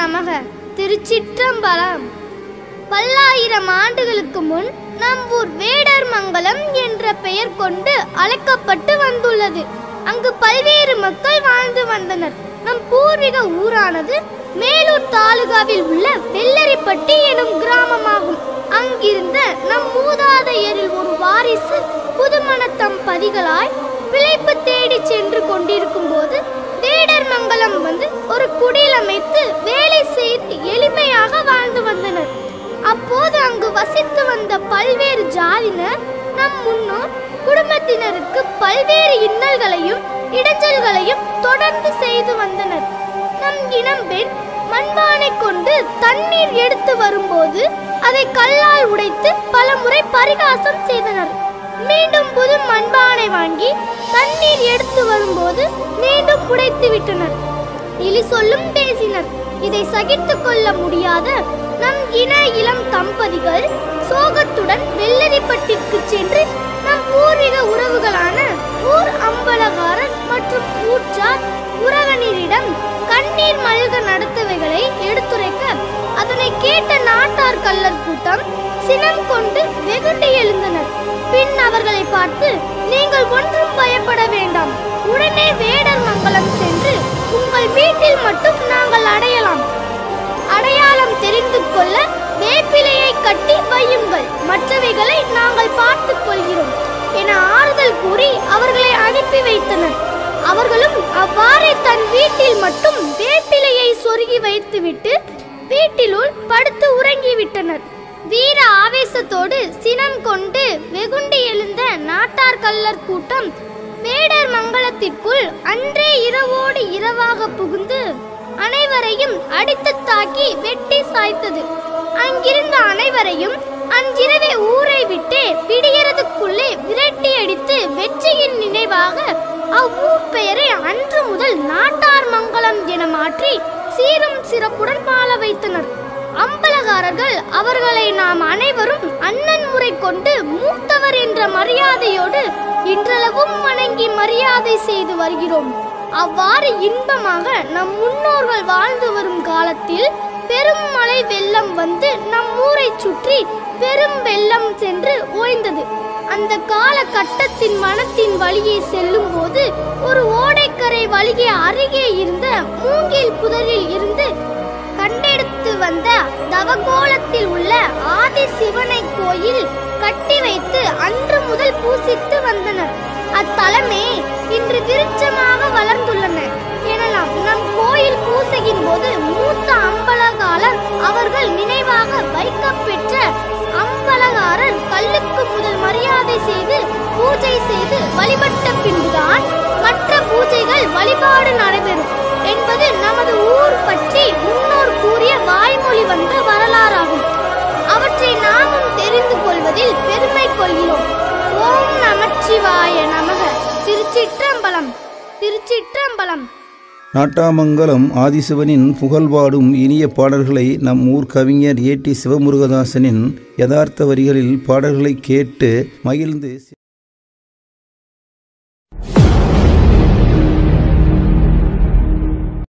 நமக திருச்சிற்றம்பலம் பல்லாயிரம் ஆண்டுகளுக்கு முன் நம் ஊர் வேடர் மங்கலம் என்ற பெயர் கொண்டு அழைக்கப்பட்டு வந்துள்ளது அங்கு பல்வேறு மக்கள் வாழ்ந்து வந்தனர் நம் பூர்வீக ஊரானது மேலூர் தாலுகாவில் உள்ள வெள்ளரிப்பட்டி எனும் கிராமமாகும் அங்கிருந்த நம் மூதாதையரில் ஒரு வாரிசு புதுமண தம்பதிகளாய் பிழைப்பு தேடி சென்று கொண்டிருக்கும் போது வேடர் மங்கலம் வந்து ஒரு குடில் அமைத்து வேலை செய்து எளிமையாக வாழ்ந்து வந்தனர் அப்போது அங்கு வசித்து வந்த பல்வேறு ஜாதியினர் நம் முன்னோர் குடும்பத்தினருக்கு பல்வேறு இன்னல்களையும் இடைஞ்சல்களையும் தொடர்ந்து செய்து வந்தனர் நம் இனம் பெண் மண்பானை கொண்டு தண்ணீர் எடுத்து வரும்போது அதை கல்லால் உடைத்து பல முறை பரிகாசம் செய்தனர் மீண்டும் புது மண்பானை வாங்கி தண்ணீர் எடுத்து வரும்போது மீண்டும் உடைத்து விட்டனர் இலி சொல்லும் பேசினர் இதை சகித்துக் கொள்ள முடியாத நம் இன இளம் தம்பதிகள் சோகத்துடன் வெள்ளரிப்பட்டிற்கு சென்று நம் பூர்வீக உறவுகளான ஊர் அம்பலகாரர் மற்றும் ஊற்றார் உறவினரிடம் கண்ணீர் மல்க நடத்தவைகளை எடுத்துரைக்க அதனை கேட்ட நாட்டார் கள்ளர் கூட்டம் சினம் கொண்டு வெகுண்டு எழுந்தனர் பின் அவர்களை பார்த்து நீங்கள் ஒன்றும் பயப்பட வேண்டாம் உடனே வேடர் மங்கலம் சென்று உங்கள் வீட்டில் மட்டும் நாங்கள் அடையலாம் அடையாளம் தெரிந்து கொள்ள வேப்பிலையை கட்டி வையுங்கள் மற்றவைகளை நாங்கள் பார்த்துக் கொள்கிறோம் என ஆறுதல் கூறி அவர்களை அனுப்பி வைத்தனர் அவர்களும் அவ்வாறே தன் வீட்டில் மட்டும் வேப்பிலையை சொருகி வைத்துவிட்டு வீட்டிலுள் படுத்து உறங்கிவிட்டனர் வீர ஆவேசத்தோடு சினம் கொண்டு வெகுண்டு எழுந்த நாட்டார் கள்ளர் கூட்டம் வேடர் மங்கலத்திற்குள் அன்றே இரவோடு இரவாக புகுந்து அனைவரையும் அடித்து தாக்கி வெட்டி சாய்த்தது அங்கிருந்த அனைவரையும் அன்றிரவே ஊரை விட்டு விடியறதுக்குள்ளே விரட்டி அடித்து வெற்றியின் நினைவாக அவ்வூர் பெயரை அன்று முதல் நாட்டார் மங்கலம் என மாற்றி சீரும் சிறப்புடன் வாழ வைத்தனர் அம்பலகாரர்கள் அவர்களை நாம் அனைவரும் அண்ணன் முறை கொண்டு மூத்தவர் என்ற மரியாதையோடு இன்றளவும் வணங்கி மரியாதை செய்து வருகிறோம் அவ்வாறு இன்பமாக நம் முன்னோர்கள் வாழ்ந்து வரும் காலத்தில் பெரும் மழை வெள்ளம் வந்து நம் ஊரை சுற்றி பெரும் வெள்ளம் சென்று ஓய்ந்தது அந்த காலகட்டத்தின் மனத்தின் வழியே செல்லும் போது ஒரு ஓடைக்கரை வழியே அருகே இருந்த மூங்கில் புதரில் இருந்து கண்டெடுத்து வந்த தவகோலத்தில் உள்ள ஆதி சிவனை கோயில் கட்டி வைத்து அன்று முதல் பூசித்து வந்தனர் அத்தலமே இன்று விருட்சமாக வளர்ந்துள்ளன எனலாம் நம் கோயில் பூசையின் போது மூத்த அம்பலகாலர் அவர்கள் நினைவாக வைக்கப்பெற்ற அம்பலகாரர் கல்லுக்கு முதல் மரியாதை செய்து பூஜை செய்து வழிபட்ட பின்புதான் மற்ற பூஜைகள் வழிபாடு நடைபெறும் என்பது நமது ஊர் பற்றி முன்னோர் கூறிய வாய்மொழி வந்த வரலாறாகும் அவற்றை நாமும் தெரிந்து கொள்வதில் பெருமை கொள்கிறோம் ஓம் நமச்சிவாய நமக திருச்சிற்றம்பலம் திருச்சிற்றம்பலம் நாட்டாமங்கலம் ஆதிசிவனின் புகழ்பாடும் இனிய பாடல்களை நம் ஊர் கவிஞர் ஏ டி சிவமுருகதாசனின் யதார்த்த வரிகளில் பாடல்களை கேட்டு மகிழ்ந்து